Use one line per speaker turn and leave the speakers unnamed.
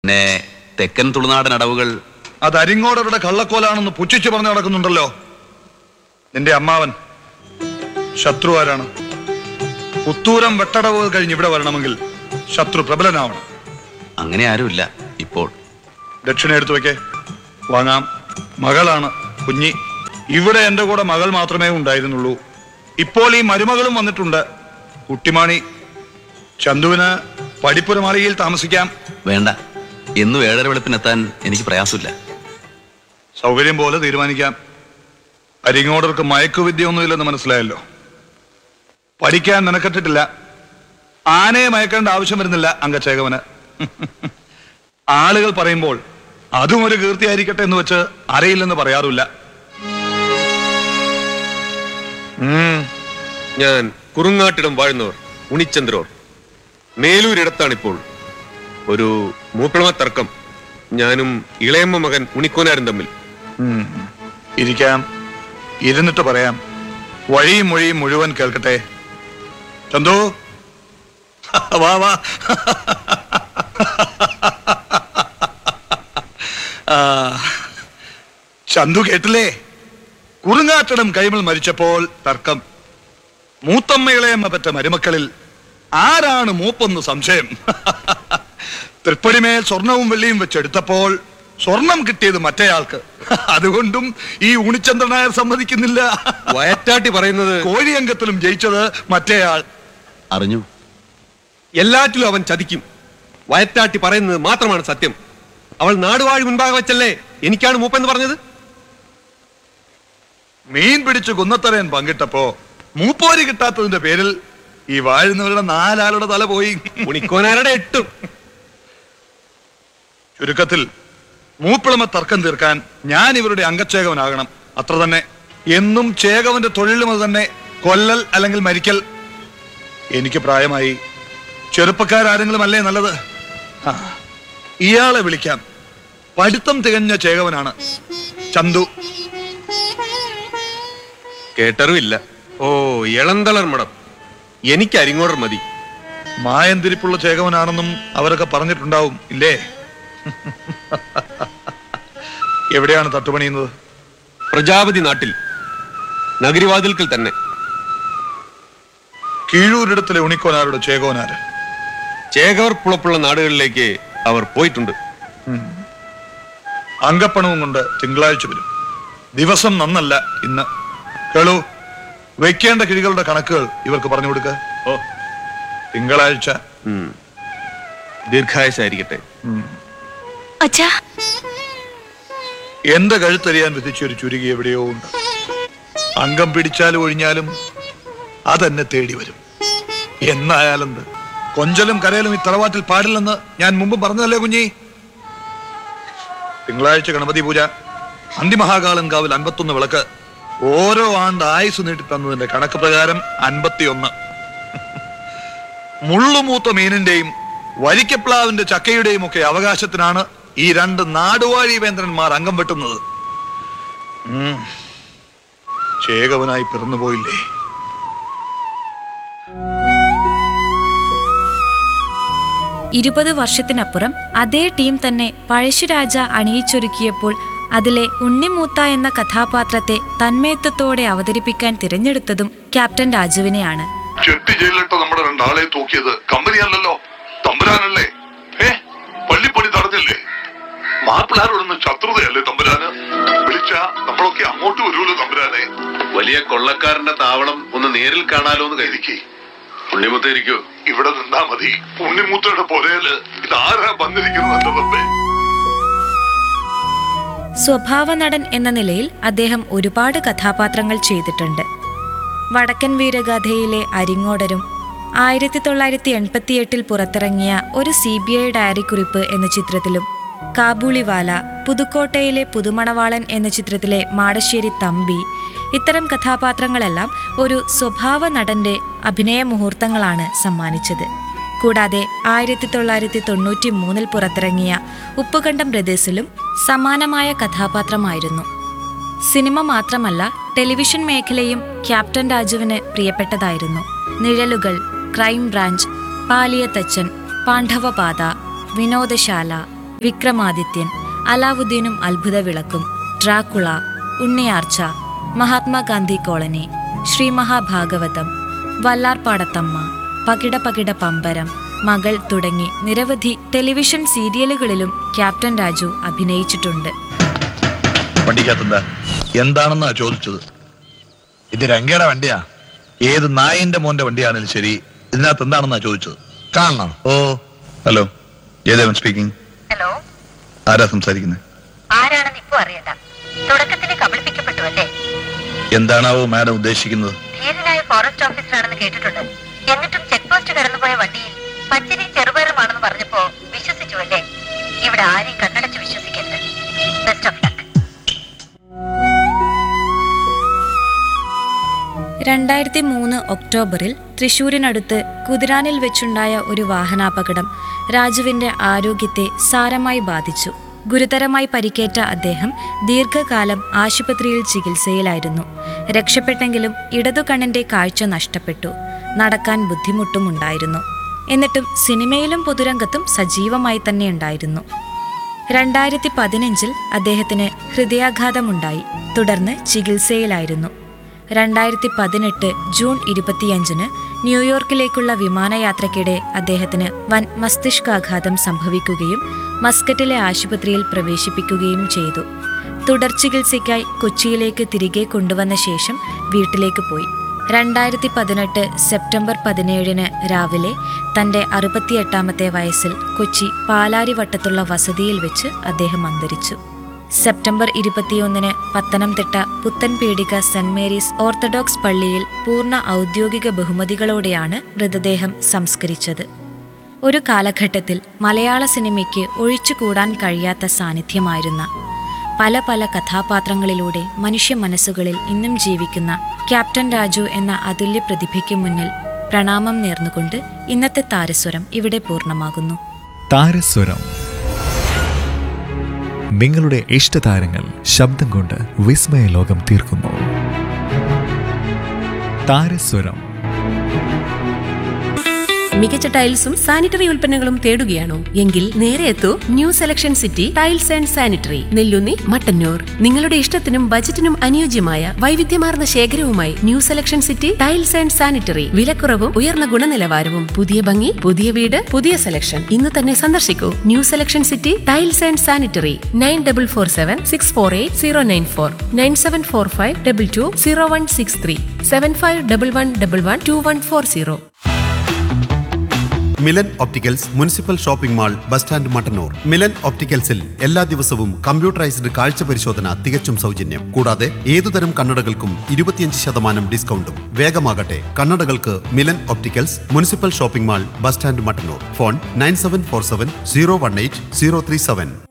പിന്നെ തെക്കൻ തുളുനാടൻ അടവുകൾ
അത് അരിങ്ങോടരുടെ കള്ളക്കോലാണെന്ന് പുച്ഛിച്ചു പറഞ്ഞു നടക്കുന്നുണ്ടല്ലോ നിന്റെ അമ്മാവൻ ശത്രു ആരാണ് പുത്തൂരം വെട്ടടവ് കഴിഞ്ഞ് ഇവിടെ വരണമെങ്കിൽ ശത്രു പ്രബലനാവണം
അങ്ങനെ ആരുമില്ല ഇപ്പോൾ
ദക്ഷിണ എടുത്തു വെക്കേ വാങ്ങാം മകളാണ് കുഞ്ഞി ഇവിടെ എന്റെ കൂടെ മകൾ മാത്രമേ ഉണ്ടായിരുന്നുള്ളൂ ഇപ്പോൾ ഈ മരുമകളും വന്നിട്ടുണ്ട് കുട്ടിമാണി ചന്തുവിന് പഠിപ്പുര മാളികയിൽ താമസിക്കാം
വേണ്ട എന്നും ഏഴര വെളുപ്പിനെത്താൻ എനിക്ക് പ്രയാസമില്ല
സൗകര്യം പോലെ തീരുമാനിക്കാം അരിങ്ങോടർക്ക് മയക്കുവിദ്യ ഒന്നുമില്ലെന്ന് മനസ്സിലായല്ലോ പഠിക്കാൻ നിനക്കെട്ടിട്ടില്ല ആനയെ മയക്കേണ്ട ആവശ്യം വരുന്നില്ല അംഗച്ചേകവന് ആളുകൾ പറയുമ്പോൾ അതും ഒരു കീർത്തിയായിരിക്കട്ടെ എന്ന് വെച്ച് അറിയില്ലെന്ന് പറയാറില്ല ഉം,
ഞാൻ കുറുങ്ങാട്ടിടം വാഴുന്നവർ ഉണിച്ചന്ദ്രോർ മേലൂരിടത്താണിപ്പോൾ ഒരു മൂപ്പിളമ തർക്കം ഞാനും ഇളയമ്മ മകൻ ഉണിക്കോനാരും തമ്മിൽ
ഉം. ഇരിക്കാം ഇരുന്നിട്ട് പറയാം വഴിയും മൊഴിയും മുഴുവൻ കേൾക്കട്ടെ ചന്തു വാ വാ ആ, ചന്തു കേട്ടില്ലേ കുറുങ്ങാറ്റടം കൈമൾ മരിച്ചപ്പോൾ തർക്കം മൂത്തമ്മയിളയമ്മ പെറ്റ മരുമക്കളിൽ ആരാണ് മൂപ്പെന്ന് സംശയം തൃപ്പടിമേൽ സ്വർണവും വെള്ളിയും വെച്ചെടുത്തപ്പോൾ സ്വർണം കിട്ടിയത് മറ്റേയാൾക്ക് അതുകൊണ്ടും ഈ ഉണിച്ചന്ദ്രൻ നായർ സമ്മതിക്കുന്നില്ല
വയറ്റാട്ടി പറയുന്നത്
കോഴിയങ്കത്തിലും ജയിച്ചത് മറ്റേയാൾ
അറിഞ്ഞു
എല്ലാറ്റിലും അവൻ ചതിക്കും വയറ്റാട്ടി പറയുന്നത് മാത്രമാണ് സത്യം അവൾ നാടുവാഴി മുൻപാകെ വെച്ചല്ലേ എനിക്കാണ് മൂപ്പെന്ന് പറഞ്ഞത്
മീൻ പിടിച്ച് കുന്നത്തറയൻ പങ്കിട്ടപ്പോ മൂപ്പോരി കിട്ടാത്തതിന്റെ പേരിൽ ഈ വാഴുന്നവരുടെ നാലാളുടെ തല പോയി
ഉണിക്കോനാരുടെ എട്ടും
ചുരുക്കത്തിൽ മൂപ്പിളമ തർക്കം തീർക്കാൻ ഞാൻ ഇവരുടെ അംഗച്ചേകവനാകണം അത്ര തന്നെ എന്നും ചേകവന്റെ തൊഴിലും അത് തന്നെ കൊല്ലൽ അല്ലെങ്കിൽ മരിക്കൽ എനിക്ക് പ്രായമായി ചെറുപ്പക്കാരാരെങ്കിലും അല്ലേ നല്ലത് ആ, ഇയാളെ വിളിക്കാം പഠിത്തം തികഞ്ഞ ചേകവനാണ് ചന്തു
കേട്ടറിവില്ല ഓ ഇളന്തളർ മടം എനിക്ക് അരിങ്ങോടർ മതി
മായന്തിരിപ്പുള്ള ചേകവനാണെന്നും അവരൊക്കെ പറഞ്ഞിട്ടുണ്ടാവും ഇല്ലേ എവിടെയാണ് തട്ടുപണിയുന്നത്
പ്രജാപതി നാട്ടിൽ നഗരിവാതിൽക്കൽ തന്നെ
കീഴൂരിടത്തിലെ ഉണിക്കോനാരുടെ ചേകോനാര്
ചേകവർ പുളപ്പുള്ള നാടുകളിലേക്ക് അവർ പോയിട്ടുണ്ട്
അങ്കപ്പണവും കൊണ്ട് തിങ്കളാഴ്ച വരും ദിവസം നന്നല്ല ഇന്ന് കേളു വെക്കേണ്ട കിഴികളുടെ കണക്കുകൾ ഇവർക്ക് പറഞ്ഞു കൊടുക്ക
ഓ
തിങ്കളാഴ്ച
ഉം. ദീർഘായുസായിരിക്കട്ടെ
അച്ഛാ
എന്റെ കഴുത്തറിയാൻ വിധിച്ച ഒരു ചുരുകി എവിടെയോ ഉണ്ട് അംഗം പിടിച്ചാലും ഒഴിഞ്ഞാലും അതെന്നെ തേടി വരും എന്നായാലെന്ത് കൊഞ്ചലും കരയലും ഈ തറവാട്ടിൽ പാടില്ലെന്ന് ഞാൻ മുമ്പ് പറഞ്ഞതല്ലേ കുഞ്ഞി തിങ്കളാഴ്ച ഗണപതി പൂജ അന്തിമഹാകാളൻ കാവിൽ അൻപത്തൊന്ന് വിളക്ക് ഓരോ ആണ്ട് ആയുസ് നീട്ടി തന്നതിന്റെ കണക്ക് പ്രകാരം അൻപത്തിയൊന്ന് മുള്ളുമൂത്ത മീനിന്റെയും വരിക്കപ്ലാവിന്റെ ചക്കയുടെയും ഒക്കെ അവകാശത്തിനാണ് ഈ രണ്ട് നാടുവാഴി വേന്ദ്രന്മാർ അംഗം വെട്ടുന്നത് ഉം. ചേകവനായി പിറന്നുപോയില്ലേ
ഇരുപത് വർഷത്തിനപ്പുറം അതേ ടീം തന്നെ പഴശ്ശിരാജ അണിയിച്ചൊരുക്കിയപ്പോൾ അതിലെ ഉണ്ണിമൂത്ത എന്ന കഥാപാത്രത്തെ തന്മയത്വത്തോടെ അവതരിപ്പിക്കാൻ തിരഞ്ഞെടുത്തതും ക്യാപ്റ്റൻ രാജുവിനെയാണ്
ചെട്ടി ജയിലിലിട്ട് നമ്മുടെ രണ്ടാളെ തൂക്കിയത് കമ്പനിയല്ലല്ലോ തമ്പുരാനല്ലേ ഏ പള്ളിപ്പണി തടഞ്ഞില്ലേ മാപ്പിളാരോടൊന്ന് ശത്രുതയല്ലേ തമ്പുരാന് വിളിച്ച നമ്മളൊക്കെ അങ്ങോട്ട് വരുമല്ലോ തമ്പുരാനെ
വലിയ കൊള്ളക്കാരന്റെ താവളം ഒന്ന് നേരിൽ കാണാലോ എന്ന് കരുതിക്കേ പുണ്യമുത്തേരിക്കോ
ഇവിടെ നിന്നാ മതി ഉണ്ണിമൂത്തയുടെ പൊരയില് ഇതാരാ വന്നിരിക്കുന്നത് എന്റെ റബ്ബേ
സ്വഭാവ നടൻ എന്ന നിലയിൽ അദ്ദേഹം ഒരുപാട് കഥാപാത്രങ്ങൾ ചെയ്തിട്ടുണ്ട് വടക്കൻ വീരഗാഥയിലെ അരിങ്ങോടരും ആയിരത്തി തൊള്ളായിരത്തി എൺപത്തിയെട്ടിൽ പുറത്തിറങ്ങിയ ഒരു സി ബി ഐ ഡയറി കുറിപ്പ് എന്ന ചിത്രത്തിലും കാബൂളിവാല പുതുക്കോട്ടയിലെ പുതുമണവാളൻ എന്ന ചിത്രത്തിലെ മാടശ്ശേരി തമ്പി ഇത്തരം കഥാപാത്രങ്ങളെല്ലാം ഒരു സ്വഭാവ നടന്റെ അഭിനയ മുഹൂർത്തങ്ങളാണ് സമ്മാനിച്ചത് കൂടാതെ ആയിരത്തി തൊള്ളായിരത്തി തൊണ്ണൂറ്റി മൂന്നിൽ പുറത്തിറങ്ങിയ ഉപ്പുകണ്ടം ബ്രദേഴ്സിലും സമാനമായ കഥാപാത്രമായിരുന്നു സിനിമ മാത്രമല്ല ടെലിവിഷൻ മേഖലയും ക്യാപ്റ്റൻ രാജുവിന് പ്രിയപ്പെട്ടതായിരുന്നു നിഴലുകൾ ക്രൈം ബ്രാഞ്ച് പാലിയത്തച്ചൻ പാണ്ഡവപാത വിനോദശാല വിക്രമാദിത്യൻ അലാവുദ്ദീനും അത്ഭുത വിളക്കും ഡ്രാക്കുള ഉണ്ണിയാർച്ച മഹാത്മാഗാന്ധി കോളനി ശ്രീ മഹാഭാഗവതം വല്ലാർപാടത്തമ്മ പകിട പകിട പമ്പരം മകൾ തുടങ്ങി നിരവധി ടെലിവിഷൻ സീരിയലുകളിലും ക്യാപ്റ്റൻ രാജു അഭിനയിച്ചിട്ടുണ്ട്
വണ്ടിക്കകത്തെന്താ എന്താണെന്നാ ചോദിച്ചത് ഇത് രംഗയുടെ വണ്ടിയാ ഏത് നായിന്റെ മോന്റെ വണ്ടിയാണെങ്കിലും ശരി ഇതിനകത്ത് എന്താണെന്നാ ചോദിച്ചത് കാണണം ഓ ഹലോ ജയദേവൻ സ്പീക്കിംഗ്
ഹലോ
ആരാ സംസാരിക്കുന്നത്
ആരാണെന്ന് ഇപ്പൊ അറിയണ്ട തുടക്കത്തിൽ കബളിപ്പിക്കപ്പെട്ടു അല്ലേ
എന്താണാവോ മാഡം ഉദ്ദേശിക്കുന്നത്
ധീരനായ ഫോറസ്റ്റ് ഓഫീസറാണെന്ന് കേട്ടിട്ടുണ്ട് എന്നിട്ടും ചെക്ക് പോസ്റ്റ് കടന്നുപോയ വണ്ടിയിൽ പച്ചരി ചെറുപയറുമാണെന്ന് പറഞ്ഞപ്പോ വിശ്വസിച്ചു അല്ലേ ഇവിടെ ആരെയും കണ്ണടച്ച് വിശ്വസിക്കരുത് ബെസ്റ്റ് ഓഫ് ലക്ക്
രണ്ടായിരത്തി മൂന്ന് ഒക്ടോബറിൽ തൃശൂരിനടുത്ത് കുതിരാനിൽ വെച്ചുണ്ടായ ഒരു വാഹനാപകടം രാജുവിന്റെ ആരോഗ്യത്തെ സാരമായി ബാധിച്ചു ഗുരുതരമായി പരിക്കേറ്റ അദ്ദേഹം ദീർഘകാലം ആശുപത്രിയിൽ ചികിത്സയിലായിരുന്നു രക്ഷപ്പെട്ടെങ്കിലും ഇടതുകണ്ണിന്റെ കാഴ്ച നഷ്ടപ്പെട്ടു നടക്കാൻ ബുദ്ധിമുട്ടുമുണ്ടായിരുന്നു എന്നിട്ടും സിനിമയിലും പൊതുരംഗത്തും സജീവമായി തന്നെ ഉണ്ടായിരുന്നു രണ്ടായിരത്തി പതിനഞ്ചിൽ അദ്ദേഹത്തിന് ഹൃദയാഘാതമുണ്ടായി തുടർന്ന് ചികിത്സയിലായിരുന്നു രണ്ടായിരത്തി പതിനെട്ട് ജൂൺ ഇരുപത്തിയഞ്ചിന് ന്യൂയോർക്കിലേക്കുള്ള വിമാനയാത്രയ്ക്കിടെ അദ്ദേഹത്തിന് വൻ മസ്തിഷ്കാഘാതം സംഭവിക്കുകയും മസ്കറ്റിലെ ആശുപത്രിയിൽ പ്രവേശിപ്പിക്കുകയും ചെയ്തു തുടർ ചികിത്സയ്ക്കായി കൊച്ചിയിലേക്ക് തിരികെ കൊണ്ടുവന്ന ശേഷം വീട്ടിലേക്ക് പോയി രണ്ടായിരത്തി പതിനെട്ട് സെപ്റ്റംബർ പതിനേഴിന് രാവിലെ തന്റെ അറുപത്തിയെട്ടാമത്തെ വയസ്സിൽ കൊച്ചി പാലാരിവട്ടത്തുള്ള വസതിയിൽ വെച്ച് അദ്ദേഹം അന്തരിച്ചു സെപ്റ്റംബർ ഇരുപത്തിയൊന്നിന് Pathanamthitta Puthenpeedika saint Mary's Orthodox പള്ളിയിൽ പൂർണ്ണ ഔദ്യോഗിക ബഹുമതികളോടെയാണ് മൃതദേഹം സംസ്കരിച്ചത് ഒരു കാലഘട്ടത്തിൽ മലയാള സിനിമയ്ക്ക് ഒഴിച്ചുകൂടാൻ കഴിയാത്ത സാന്നിധ്യമായിരുന്ന പല പല കഥാപാത്രങ്ങളിലൂടെ മനുഷ്യ മനസ്സുകളിൽ ഇന്നും ജീവിക്കുന്ന ക്യാപ്റ്റൻ രാജു എന്ന അതുല്യ പ്രതിഭയ്ക്ക് മുന്നിൽ പ്രണാമം നേർന്നുകൊണ്ട് ഇന്നത്തെ താരസ്വരം ഇവിടെ പൂർണ്ണമാകുന്നു
താരസ്വരം നിങ്ങളുടെ ഇഷ്ടതാരങ്ങൾ ശബ്ദം കൊണ്ട് വിസ്മയ ലോകം തീർക്കുന്നു താരസ്വരം
മികച്ച ടൈൽസും സാനിറ്ററി ഉൽപ്പന്നങ്ങളും തേടുകയാണോ എങ്കിൽ നേരെ എത്തൂ new selection city tiles and sanitary Nellunni Mattannur നിങ്ങളുടെ ഇഷ്ടത്തിനും ബജറ്റിനും അനുയോജ്യമായ വൈവിധ്യമാർന്ന ശേഖരവുമായി new selection city tiles and sanitary വിലക്കുറവും ഉയർന്ന ഗുണനിലവാരവും പുതിയ ഭംഗി പുതിയ വീട് പുതിയ സെലക്ഷൻ ഇന്ന് തന്നെ സന്ദർശിക്കൂ new selection city tiles and sanitary nine double four seven six four eight zero nine four nine seven four five double two zero one six three seven five double one double one two one four zero
Milan opticals municipal shopping mall bus stand Mattannur Milan ഒപ്റ്റിക്കൽസിൽ എല്ലാ ദിവസവും computerised കാഴ്ച പരിശോധന തികച്ചും സൗജന്യം കൂടാതെ ഏതുതരം കണ്ണടകൾക്കും ഇരുപത്തിയഞ്ച് ശതമാനം ഡിസ്കൗണ്ടും വേഗമാകട്ടെ കണ്ണടകൾക്ക് Milan opticals municipal shopping mall bus stand Mattannur phone nine seven four seven zero one eight zero three seven